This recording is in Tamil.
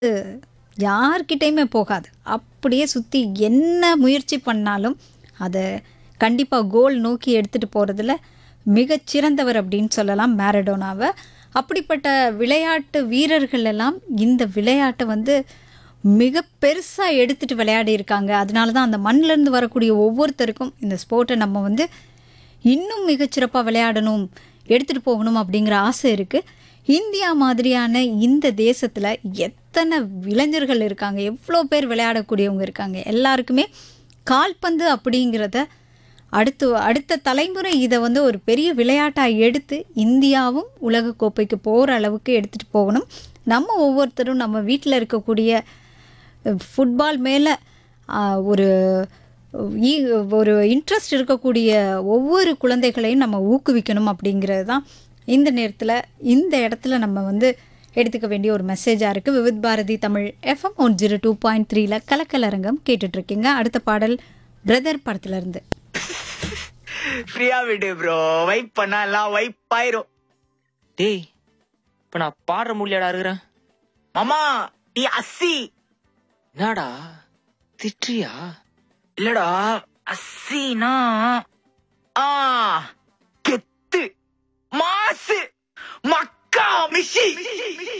யார்கிட்டயுமே போகாது அப்படியே சுற்றி என்ன முயற்சி பண்ணாலும் அதை கண்டிப்பாக கோல் நோக்கி எடுத்துகிட்டு போகிறதுல மிகச்சிறந்தவர் அப்படின்னு சொல்லலாம் மேரடோனாவை அப்படிப்பட்ட விளையாட்டு வீரர்கள் எல்லாம் இந்த விளையாட்டை வந்து மிக பெருசாக எடுத்துகிட்டு விளையாடி இருக்காங்க அதனால தான் அந்த மண்ணிலேருந்து வரக்கூடிய ஒவ்வொருத்தருக்கும் இந்த ஸ்போர்ட்டை நம்ம வந்து இன்னும் மிகச்சிறப்பாக விளையாடணும் எடுத்துகிட்டு போகணும் அப்படிங்கிற ஆசை இருக்குது இந்தியா மாதிரியான இந்த தேசத்தில் எத்தனை இளைஞர்கள் இருக்காங்க எவ்வளோ பேர் விளையாடக்கூடியவங்க இருக்காங்க எல்லாருக்குமே கால்பந்து அப்படிங்கிறத அடுத்து அடுத்த தலைமுறை இதை வந்து ஒரு பெரிய விளையாட்டாக எடுத்து இந்தியாவும் உலகக்கோப்பைக்கு போகிற அளவுக்கு எடுத்துகிட்டு போகணும் நம்ம ஒவ்வொருத்தரும் நம்ம வீட்டில் இருக்கக்கூடிய ஃபுட்பால் மேலே ஒரு ஈ- ஒரு இன்ட்ரெஸ்ட் இருக்கக்கூடிய ஒவ்வொரு குழந்தைகளையும் நம்ம ஊக்குவிக்கணும் அப்படிங்கிறது தான் இந்த நேரத்தில் இந்த இடத்துல நம்ம வந்து எடுத்துக்க வேண்டிய ஒரு மெசேஜாக இருக்குது Vividh Bharati Tamil FM one zero two point த்ரீல கலக்கலரங்கம் கேட்டுட்ருக்கீங்க அடுத்த பாடல் பிரதர் படத்துலேருந்து ஃப்ரீயா விடு ப்ரோ வைப் பண்ணா எல்லாம் வைப் ஆயிரும் டேய் இப்ப நான் பாடுற முடியாடா இருக்கிறேன் மாமா நீ அஸ்ஸி என்னடா திட்டுறியா இல்லடா அஸ்ஸினா ஆ கெத்து மாசு மக்கா மிஷி